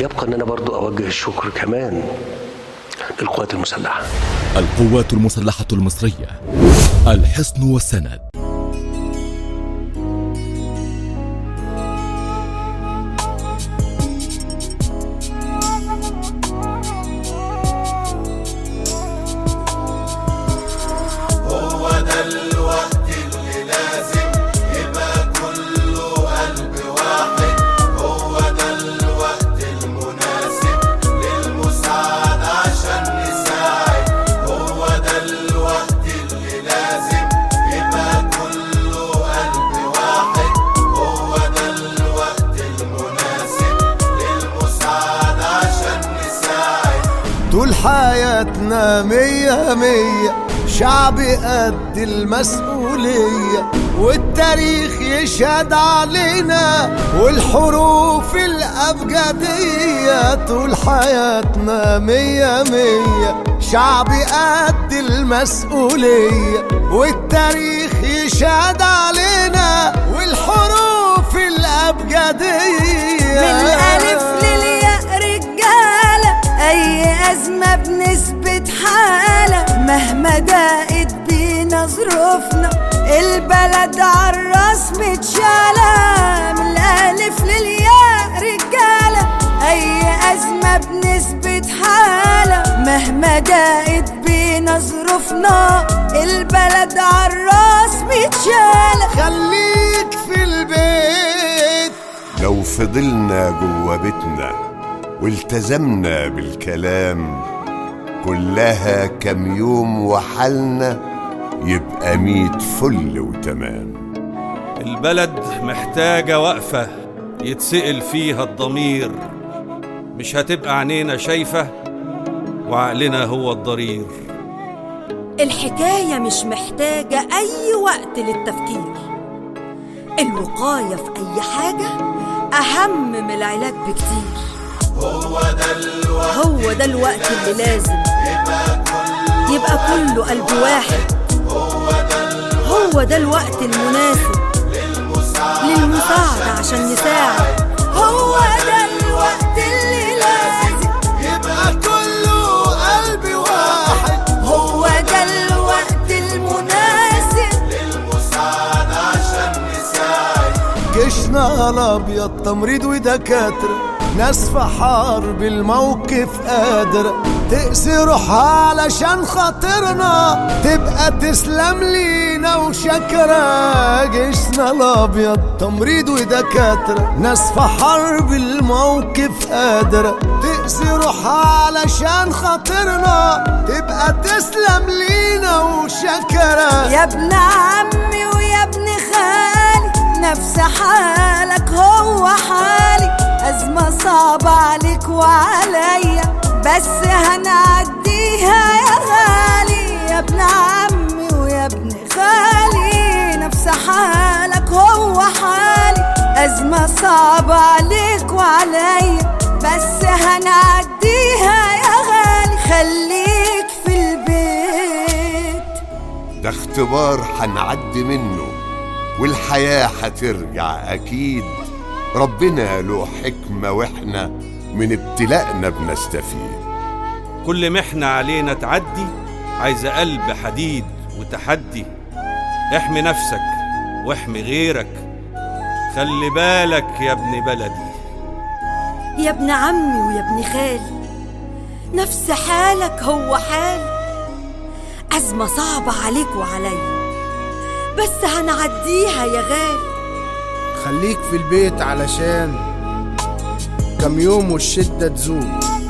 يبقى ان انا برضو اوجه الشكر كمان للقوات المسلحه القوات المسلحة المصرية الحصن والسند هو ده الوقت اللي لازم يبقى كله قلب واحد هو ده الوقت المناسب للمساعدة عشان نساعد هو ده الوقت اللي لازم يبقى كله قلب واحد هو ده الوقت المناسب للمساعدة عشان نساعد طول حياتنا مية مية شعبي قد المسؤولية والتاريخ يشهد علينا والحروف الأبجدية طول حياتنا مية مية شعبي قد المسؤولية والتاريخ يشهد علينا والحروف الأبجدية من الألف للياء رجالة أي أزمة بنثبت حالة مهما ضاقت بينا ظروفنا البلد عالراس متشالة من الألف للياء رجالة أي أزمة بنثبت حالة مهما ضاقت بينا ظروفنا البلد عالراس متشالة خليك في البيت لو فضلنا جوا بيتنا والتزمنا بالكلام كلها كم يوم وحالنا يبقى ميت فل وتمام البلد محتاجة وقفة يتسأل فيها الضمير مش هتبقى عينينا شايفة وعقلنا هو الضرير الحكاية مش محتاجة أي وقت للتفكير الوقاية في أي حاجة أهم من العلاج بكتير هو ده الوقت هو ده الوقت اللي لازم يبقى كله قلب واحد هو ده الوقت المناسب للمساعدة عشان نساعد هو ده الوقت اللي لازم يبقى كله قلب واحد هو ده الوقت المناسب للمساعدة عشان نساعد جيشنا الابيض تمريض ودكاتره ناس في حرب الموقف قادرة تقسي روحها علشان خاطرنا تبقى تسلم لينا وشكرا جيشنا الابيض تمريض ودكاترة ناس في حرب الموقف قادرة تقسي روحها علشان خاطرنا تبقى تسلم لينا وشكرا يا ابن عمي ويا ابن خالي نفس حالك هو حالي أزمة صعبة عليك وعليا بس هنعديها يا غالي يا ابن عمي ويا ابن خالي نفس حالك هو حالي أزمة صعبة عليك وعليا بس هنعديها يا غالي خليك في البيت ده اختبار هنعدي منه والحياة هترجع أكيد ربنا له حكمة وإحنا من ابتلائنا بنستفيد كل محنة علينا تعدي عايزة قلب حديد وتحدي احمي نفسك واحمي غيرك خلي بالك يا ابن بلدي يا ابن عمي ويا ابن خالي نفس حالك هو حالي أزمة صعبة عليك وعليا بس هنعديها يا غالي خليك في البيت علشان كم يوم والشدة تزول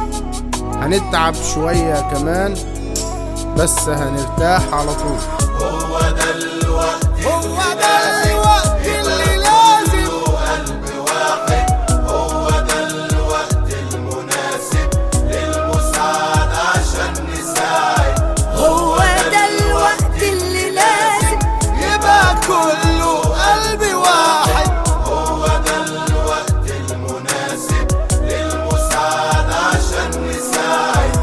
هنتعب شوية كمان بس هنرتاح على طول هو ده الوقت هو ده الوقت اللي لازم قلب واحد هو ده الوقت المناسب للمساعدة عشان نساعد هو ده الوقت اللي لازم يبقى كله قلب واحد هو ده الوقت المناسب للمساعدة عشان نساعد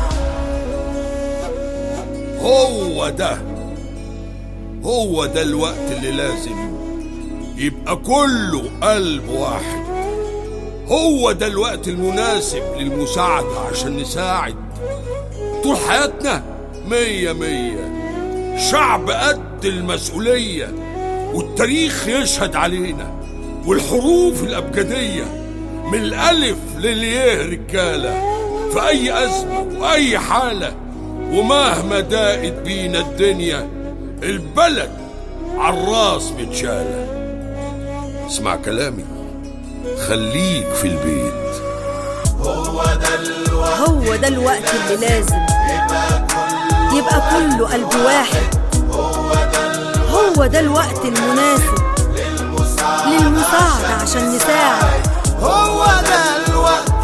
هو ده هو ده الوقت اللي لازم يبقى كله قلب واحد هو ده الوقت المناسب للمساعدة عشان نساعد طول حياتنا مية مية شعب قد المسؤولية والتاريخ يشهد علينا والحروف الأبجدية من الألف للياء رجالة في أي أزمة وأي حالة ومهما ضاقت بينا الدنيا البلد عالراس متشالة اسمع كلامي خليك في البيت هو ده الوقت هو ده الوقت اللي لازم يبقى كله قلب واحد هو ده الوقت المناسب للمساعدة عشان نساعد هو ده الوقت